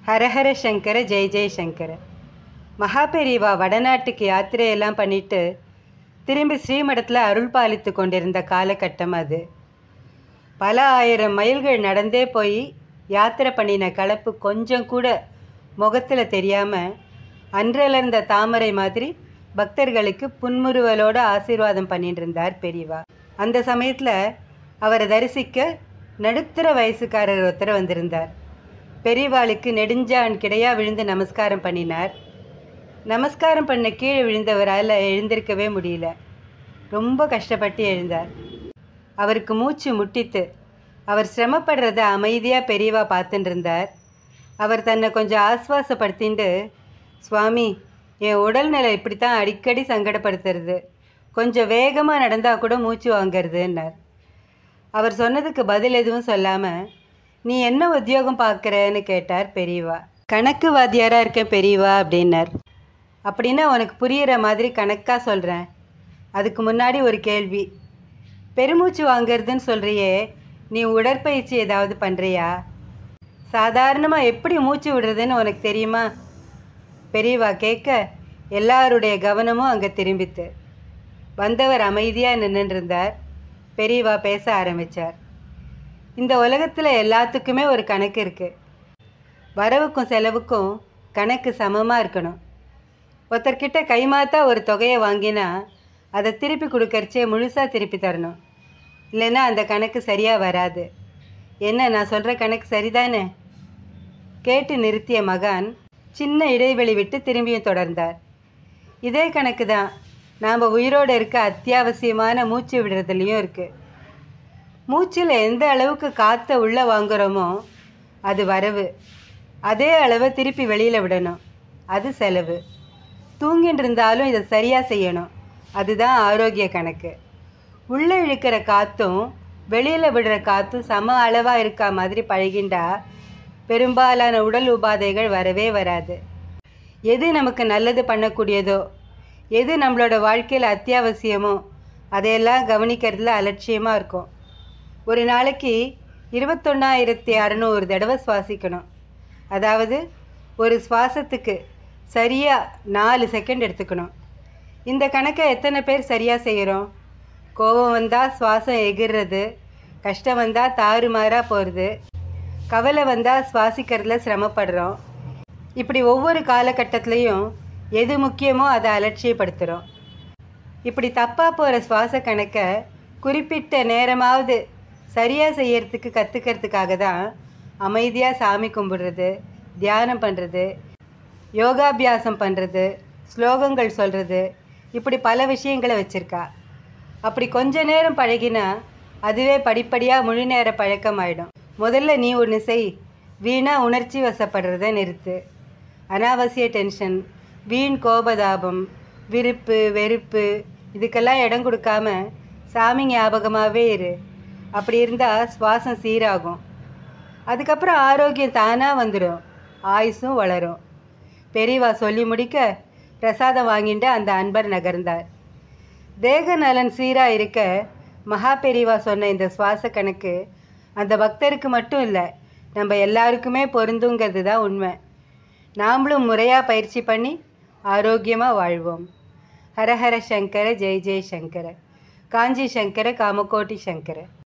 ஹரஹர சங்கர ஜெய ஜெய சங்கர மகாபெரிவா வடநாட்டுக்கு யாத்திரையெல்லாம் பண்ணிட்டு திரும்பி ஸ்ரீமடத்தில் அருள் பாலித்து கொண்டிருந்த காலகட்டம் அது பல ஆயிரம் மைல்கள் நடந்தே போய் யாத்திரை பண்ணின கலப்பு கொஞ்சம் கூட முகத்தில் தெரியாமல் அன்றலர்ந்த தாமரை மாதிரி பக்தர்களுக்கு புன்முறுவலோட ஆசீர்வாதம் பண்ணிட்டு இருந்தார் பெரியவா அந்த சமயத்தில் அவரை தரிசிக்க நடுத்தர வயசுக்காரர் ஒருத்தர் வந்திருந்தார் பெரியவாளுக்கு நெடுஞ்சான் கிடையா விழுந்து நமஸ்காரம் பண்ணினார் நமஸ்காரம் பண்ண கீழே விழுந்தவரால் எழுந்திருக்கவே முடியல ரொம்ப கஷ்டப்பட்டு எழுந்தார் அவருக்கு மூச்சு முட்டித்து அவர் சிரமப்படுறத அமைதியாக பெரியவா பார்த்துட்டு இருந்தார் அவர் தன்னை கொஞ்சம் ஆஸ்வாசப்படுத்திண்டு சுவாமி என் உடல்நிலை இப்படி தான் அடிக்கடி சங்கடப்படுத்துறது கொஞ்சம் வேகமாக நடந்தால் கூட மூச்சு வாங்கிறதுன்னார் அவர் சொன்னதுக்கு பதில் எதுவும் சொல்லாமல் நீ என்ன உத்தியோகம் பார்க்குறன்னு கேட்டார் பெரியவா கணக்கு வாத்தியாராக இருக்கேன் பெரியவா அப்படின்னார் அப்படின்னா உனக்கு புரியிற மாதிரி கணக்காக சொல்கிறேன் அதுக்கு முன்னாடி ஒரு கேள்வி பெருமூச்சு வாங்கிறதுன்னு சொல்கிறியே நீ உடற்பயிற்சி ஏதாவது பண்ணுறியா சாதாரணமாக எப்படி மூச்சு விடுறதுன்னு உனக்கு தெரியுமா பெரியவா கேட்க எல்லாருடைய கவனமும் அங்கே திரும்பித்து வந்தவர் அமைதியாக நின்றுருந்தார் பெரியவா பேச ஆரம்பித்தார் இந்த உலகத்தில் எல்லாத்துக்குமே ஒரு கணக்கு இருக்குது வரவுக்கும் செலவுக்கும் கணக்கு சமமாக இருக்கணும் ஒருத்தர்கிட்ட கைமாத்தா ஒரு தொகையை வாங்கினா அதை திருப்பி கொடுக்கறச்சே முழுசாக திருப்பி தரணும் இல்லைன்னா அந்த கணக்கு சரியாக வராது என்ன நான் சொல்கிற கணக்கு சரிதானே கேட்டு நிறுத்திய மகான் சின்ன இடைவெளி விட்டு திரும்பியும் தொடர்ந்தார் இதே கணக்கு தான் நாம் உயிரோடு இருக்க அத்தியாவசியமான மூச்சு விடுறதுலையும் இருக்குது மூச்சில் எந்த அளவுக்கு காற்றை உள்ளே வாங்குகிறோமோ அது வரவு அதே அளவை திருப்பி வெளியில் விடணும் அது செலவு தூங்கிட்டு இருந்தாலும் இதை சரியாக செய்யணும் அதுதான் ஆரோக்கிய கணக்கு உள்ளே இழுக்கிற காற்றும் வெளியில் விடுற காற்றும் சம அளவாக இருக்கா மாதிரி பழகிண்டா பெரும்பாலான உடல் உபாதைகள் வரவே வராது எது நமக்கு நல்லது பண்ணக்கூடியதோ எது நம்மளோட வாழ்க்கையில் அத்தியாவசியமோ அதையெல்லாம் கவனிக்கிறதுல அலட்சியமாக இருக்கும் ஒரு நாளைக்கு இருபத்தொன்னாயிரத்தி அறநூறு தடவை சுவாசிக்கணும் அதாவது ஒரு சுவாசத்துக்கு சரியாக நாலு செகண்ட் எடுத்துக்கணும் இந்த கணக்கை எத்தனை பேர் சரியாக செய்கிறோம் கோபம் வந்தால் சுவாசம் எகிர்றது கஷ்டம் வந்தால் தாறுமாறாக போகிறது கவலை வந்தால் சுவாசிக்கிறதுல சிரமப்படுறோம் இப்படி ஒவ்வொரு காலகட்டத்திலையும் எது முக்கியமோ அதை அலட்சியப்படுத்துகிறோம் இப்படி தப்பாக போகிற சுவாச கணக்கை குறிப்பிட்ட நேரமாவது சரியாக செய்யறதுக்கு கற்றுக்கிறதுக்காக தான் அமைதியாக சாமி கும்பிடுறது தியானம் பண்ணுறது யோகாபியாசம் பண்ணுறது ஸ்லோகங்கள் சொல்கிறது இப்படி பல விஷயங்களை வச்சுருக்கா அப்படி கொஞ்ச நேரம் பழகினா அதுவே படிப்படியாக முழு நேர பழக்கமாயிடும் முதல்ல நீ ஒன்று செய் வீணாக உணர்ச்சி வசப்படுறத நிறுத்து அனாவசிய டென்ஷன் வீண் கோபதாபம் விருப்பு வெறுப்பு இதுக்கெல்லாம் இடம் கொடுக்காம சாமி ஞாபகமாகவே இரு அப்படி இருந்தால் சுவாசம் சீராகும் அதுக்கப்புறம் ஆரோக்கியம் தானாக வந்துடும் ஆயுசும் வளரும் பெரியவா சொல்லி முடிக்க பிரசாதம் வாங்கிட்டு அந்த அன்பர் நகர்ந்தார் தேக நலன் சீராக இருக்க மகா பெரியவா சொன்ன இந்த சுவாச கணக்கு அந்த பக்தருக்கு மட்டும் இல்லை நம்ம எல்லாருக்குமே பொருந்துங்கிறது தான் உண்மை நாமளும் முறையாக பயிற்சி பண்ணி ஆரோக்கியமாக வாழ்வோம் ஹரஹர சங்கர ஜெய் ஜெய் சங்கர காஞ்சி சங்கர காமகோட்டி சங்கர